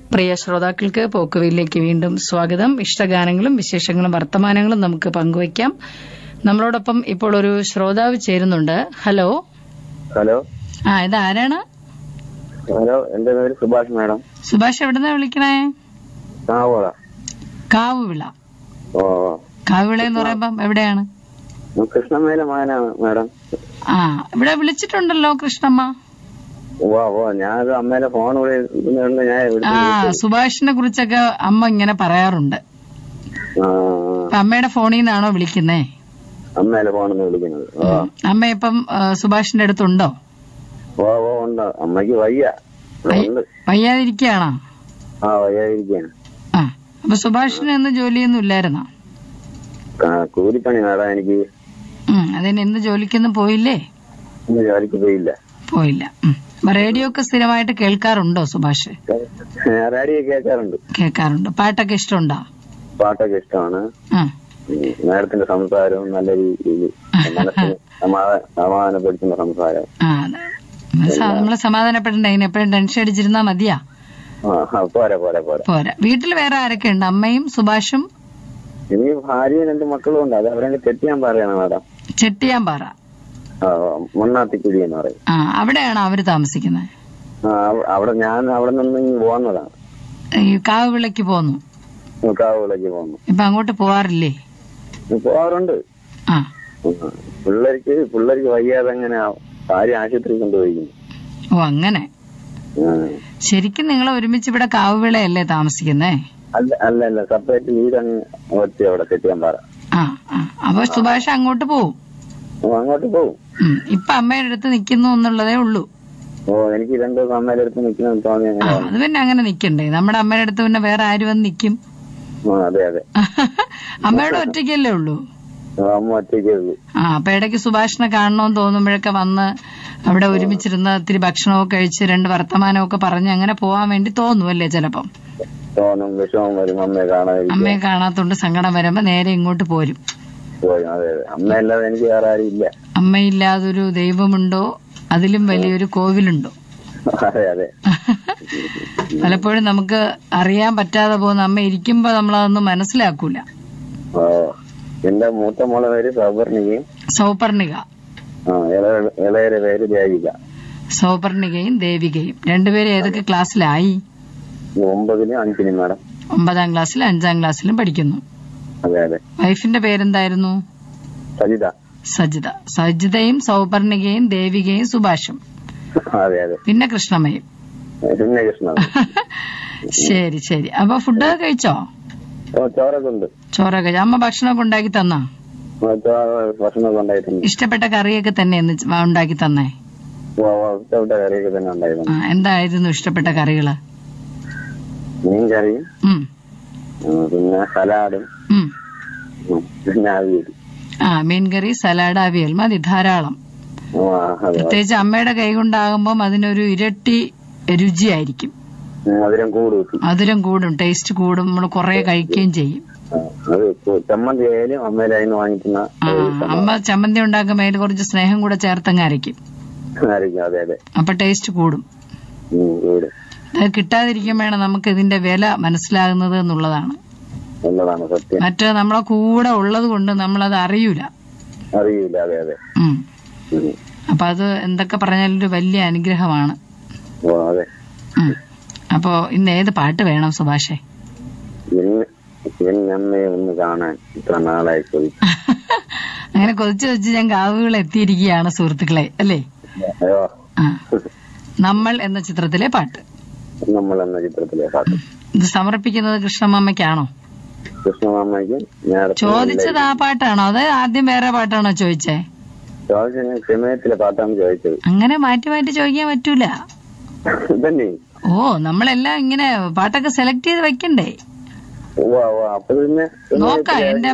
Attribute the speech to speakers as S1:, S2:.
S1: പ്രിയ ശ്രോതാക്കൾക്ക് പോക്കുവയിലേക്ക് വീണ്ടും സ്വാഗതം ഇഷ്ടഗാനങ്ങളും വിശേഷങ്ങളും വർത്തമാനങ്ങളും നമുക്ക് പങ്കുവയ്ക്കാം നമ്മളോടൊപ്പം ഇപ്പോൾ ഒരു ശ്രോതാവ് ചേരുന്നുണ്ട് ഹലോ
S2: ഹലോ
S1: ആ ഇത് ആരാണ്
S2: ഹലോ എന്റെ പേര് സുഭാഷ് മാഡം
S1: സുഭാഷ് എവിടുന്നാ വിളിക്കണേ
S2: കാവോള
S1: കാവുവിള
S2: ഓ
S1: കാവുവിള എന്ന് പറയുമ്പം എവിടെയാണ്
S2: ഞാൻ കൃഷ്ണമേല മകനാണ് മാഡം
S1: ആ ഇവിടെ വിളിച്ചിട്ടുണ്ടല്ലോ കൃഷ്ണമ്മ
S2: ഓ ഓ ഞാനത് അമ്മേടെ ഫോൺ വിളിക്കുന്നുണ്ട് ഞാൻ
S1: ആ
S2: എവിടുത്തെ
S1: സുഭാഷിനെ കുറിച്ചൊക്കെ അമ്മ ഇങ്ങനെ പറയാറുണ്ട്
S2: ആ
S1: അപ്പൊ അമ്മയുടെ ഫോണിൽ നിന്നാണോ വിളിക്കുന്നേ
S2: അമ്മേലെ ഫോണെന്ന് വിളിക്കുന്നത് ഓ
S1: അമ്മ ഇപ്പം ആ, സുഭാഷിന്റെ അടുത്തുണ്ടോ
S2: ഓ ഓ ഉണ്ട് അമ്മയ്ക്ക് വയ്യ ഉണ്ട്
S1: വയ്യാതിരിക്കുകയാണോ
S2: ആ വയ്യാതിരിക്കാണ്
S1: ആ അപ്പൊ സുഭാഷിന് ഇന്ന് ജോലിയൊന്നും ഇല്ലായിരുന്നോ
S2: കൂലിപ്പണി മാഡം എനിക്ക്
S1: ഉം അതിന് ഇന്ന് ജോലിക്കൊന്നും പോയില്ലേ
S2: ഇന്ന് ജോലിക്ക് പോയില്ല
S1: പോയില്ല ഉം. അപ്പൊ റേഡിയോ ഒക്കെ സ്ഥിരമായിട്ട് കേൾക്കാറുണ്ടോ സുഭാഷ്
S2: റേഡിയോ കേൾക്കാറുണ്ട്
S1: കേൾക്കാറുണ്ട് പാട്ടൊക്കെ ഇഷ്ടമുണ്ടോ
S2: പാട്ടൊക്കെ ഇഷ്ടമാണ്
S1: ആ
S2: ഉം. മാഡത്തിന്റെ സംസാരവും നല്ല രീതിയിൽ മനസ്സിന് സമാധാന സമാധാനപ്പെടുത്തുന്ന സംസാരം
S1: ആ അതാണ് നമ്മള് സ- നമ്മള് സമാധാനപ്പെടണ്ടേ അതിന് എപ്പോഴും ടെൻഷൻ അടിച്ചിരുന്നാ മതിയാ
S2: ആ ആ, പോരാ പോരാ പോരാ
S1: പോരാ വീട്ടിൽ വേറെ ആരൊക്കെ ഉണ്ട് അമ്മയും സുഭാഷും
S2: എനിക്ക് ഭാര്യയും രണ്ട് മക്കളും ഉണ്ട് അത് അവരെ തെറ്റിയാൻ പറയണം മാഡം
S1: ചെട്ടിയാമ്പാറ
S2: ആ, മണ്ണാത്തിക്കുടി എന്ന് പറയും
S1: ആ അവിടെയാണോ അവര് താമസിക്കുന്നത്
S2: ആ, അവ- അവിടെ ഞാൻ അവിടെ നിന്ന് ഇങ്ങ് പോകുന്നതാണ്
S1: ഈ കാവുവിളക്ക് പോന്നു
S2: കാവുകളേക്ക് പോകുന്നു
S1: ഇപ്പൊ അങ്ങോട്ട് പോവാറില്ലേ
S2: പോകാറുണ്ട്
S1: ആ
S2: ഉം. പിള്ളേർക്ക് പിള്ളേർക്ക് വയ്യാതെ അങ്ങനെ ഭാര്യ ആശുപത്രി കൊണ്ടുപോയിരിക്കുന്നു
S1: ഓ അങ്ങനെ
S2: ഉം.
S1: ശരിക്കും നിങ്ങൾ ഒരുമിച്ച് ഇവിടെ കാവുവിളയല്ലേ താമസിക്കുന്നേ
S2: അല്ല അല്ല അല്ല സെപ്പറേറ്റ് വീട് അങ്ങ് ഒറ്റ അവിടെ തെറ്റിയാൻ പറ
S1: ആ ആ അപ്പൊ സുഭാഷ് അങ്ങോട്ട് പോവും
S2: അങ്ങോട്ട് പോകും
S1: ഉം. ഇപ്പൊ അമ്മയുടെ അടുത്ത് നിൽക്കുന്നു എന്നുള്ളതേ ഉള്ളൂ
S2: ഓ എനിക്ക് രണ്ടു ദിവസം അമ്മയുടെ അടുത്ത് നിൽക്കണം തോന്നി
S1: ആ
S2: അങ്ങനെ
S1: അത് പിന്നെ അങ്ങനെ നിക്കണ്ടേ നമ്മുടെ അമ്മയുടെ അടുത്ത് പിന്നെ വേറെ ആര് വന്ന് നിക്കും
S2: ആ, അതെ അതെ
S1: അമ്മയുടെ ഒറ്റയ്ക്കല്ലേ ഉള്ളൂ
S2: ആ, അമ്മ ഒറ്റയ്ക്കേ ഉള്ളൂ
S1: ആ അപ്പൊ ഇടയ്ക്ക് സുഭാഷിനെ കാണണമെന്ന് തോന്നുമ്പോഴൊക്കെ വന്ന് അവിടെ ഒരുമിച്ചിരുന്ന് ഇത്തിരി ഭക്ഷണമൊക്കെ കഴിച്ച് രണ്ട് വർത്തമാനമൊക്കെ പറഞ്ഞ് അങ്ങനെ പോവാൻ വേണ്ടി തോന്നുമല്ലേ ചിലപ്പം
S2: തോന്നും വിഷമം വരും അമ്മയെ കാണാതിരിക്കും
S1: അമ്മയെ കാണാത്തോണ്ട് സങ്കടം വരുമ്പോ നേരെ ഇങ്ങോട്ട് പോരും
S2: പോയി അതെ അതെ അമ്മയല്ലാതെ എനിക്ക് വേറെ ആരും ഇല്ല
S1: അമ്മയില്ലാതൊരു ദൈവമുണ്ടോ അതിലും വലിയൊരു കോവിലുണ്ടോ
S2: അതെ അതെ
S1: പലപ്പോഴും നമുക്ക് അറിയാൻ പറ്റാതെ പോകുന്ന അമ്മ ഇരിക്കുമ്പോ നമ്മളതൊന്നും മനസ്സിലാക്കൂല
S2: ഓ എന്റെ മൂത്ത മോളെ പേര് സൗപർണികയും
S1: സൗപർണിക
S2: ആ ഇളയ ഇളയരെ പേര് ദേവിക
S1: സൗപർണികയും ദേവികയും രണ്ടുപേരും ഏതൊക്കെ ക്ലാസ്സിലായി
S2: ഒമ്പതിനും അഞ്ചിനും മാഡം
S1: ഒമ്പതാം ക്ലാസ്സിലും അഞ്ചാം ക്ലാസ്സിലും പഠിക്കുന്നു
S2: അതെ അതെ
S1: വൈഫിന്റെ പേരെന്തായിരുന്നു
S2: സജിത
S1: സജിത സജിതയും സൗപർണികയും ദേവികയും സുഭാഷും
S2: അതെ അതെ
S1: പിന്നെ കൃഷ്ണമ്മയും
S2: പിന്നെ കൃഷ്ണ
S1: ശരി ശരി അപ്പൊ ഫുഡൊക്കെ കഴിച്ചോ
S2: ഓ ചോറൊക്കെ ഉണ്ട്
S1: ചോറൊക്കെ കഴിച്ചോ? അമ്മ ഭക്ഷണമൊക്കെ ഉണ്ടാക്കി തന്നാ
S2: ഓ, ചോറ് ഭക്ഷണമൊക്കെ ഉണ്ടായിട്ടുണ്ട്
S1: ഇഷ്ടപ്പെട്ട കറിയൊക്കെ തന്നെ എന്ന് ച- ഉണ്ടാക്കി തന്നേ
S2: ഓ, ഓ, ഇഷ്ടപ്പെട്ട കറിയൊക്കെ തന്നെ ഉണ്ടായിരുന്നു
S1: ആ, എന്തായിരുന്നു ഇഷ്ടപ്പെട്ട കറികള്
S2: മീൻ കറിയും
S1: ഉം
S2: ആ, പിന്നെ സലാഡും
S1: ഉം
S2: ഉം, പിന്നെ അവിയൽ
S1: ആ മീൻകറി സലാഡ് അവിയൽ മതി ധാരാളം
S2: ഓ, ആ, അതെ
S1: പ്രത്യേകിച്ച് അമ്മയുടെ കൈ കൊണ്ടാകുമ്പം അതിനൊരു ഇരട്ടി രുചിയായിരിക്കും
S2: മധുരം കൂട് വെക്കും
S1: മധുരം കൂടും ടേസ്റ്റ് കൂടും നമ്മൾ കുറെ കഴിക്കുകയും ചെയ്യും
S2: ആ, അത് കു- ചമ്മന്തി ആയാലും അമ്മയുടെ അതിന് വാങ്ങിക്കുന്ന
S1: ആ അമ്മ ചമ്മന്തി ഉണ്ടാക്കുമ്പോൾ അതിൽ കുറച്ച് സ്നേഹം കൂടെ ചേർത്തങ്ങ് അരയ്ക്കും
S2: ആയിരിക്കും അതെ അതെ
S1: അപ്പൊ ടേസ്റ്റ് കൂടും
S2: ഉം, കൂട്
S1: അത് കിട്ടാതിരിക്കുമ്പോഴാണ് നമുക്ക് ഇതിന്റെ വില മനസ്സിലാകുന്നത് എന്നുള്ളതാണ്
S2: എന്നതാണ് സത്യം
S1: മറ്റേ നമ്മളെ കൂടെ ഉള്ളത് കൊണ്ട് നമ്മളത് അറിയൂല
S2: അറിയില്ല അതെ അതെ
S1: ഉം.
S2: ഉം.
S1: അപ്പൊ അത് എന്തൊക്കെ പറഞ്ഞാലും ഒരു വലിയ അനുഗ്രഹമാണ്
S2: ഓ അതെ
S1: ഉം. അപ്പോ ഇന്ന് ഏത് പാട്ട് വേണം സുഭാഷേ
S2: എന്നെ എന്നമ്മയെ ഒന്ന് കാണാൻ ഇത്ര നാളായി ചോദിച്ചു
S1: അങ്ങനെ കൊതിച്ചു വെച്ച് ഞാൻ കാവുകൾ എത്തിയിരിക്കുകയാണ് സുഹൃത്തുക്കളെ അല്ലേ
S2: അയ്യോ
S1: ആ നമ്മൾ എന്ന ചിത്രത്തിലെ പാട്ട്
S2: നമ്മൾ എന്ന ചിത്രത്തിലെ പാട്ട്
S1: ഇത് സമർപ്പിക്കുന്നത് കൃഷ്ണമാമയ്ക്കാണോ
S2: കൃഷ്ണമാമയ്ക്ക് ഞാൻ
S1: ചോദിച്ചത് ആ പാട്ടാണോ അത് ആദ്യം വേറെ പാട്ടാണോ ചോദിച്ചേ
S2: ചോദിച്ചത് ക്ഷമയത്തിലെ പാട്ടാണ് ചോദിച്ചത്
S1: അങ്ങനെ മാറ്റി മാറ്റി ചോദിക്കാൻ പറ്റൂല
S2: തന്നെ
S1: ഓ നമ്മളെല്ലാം ഇങ്ങനെ പാട്ടൊക്കെ സെലക്ട് ചെയ്ത് വെക്കണ്ടേ
S2: ഓ ഓ അപ്പൊ പിന്നെ
S1: നോക്കാം എന്റെ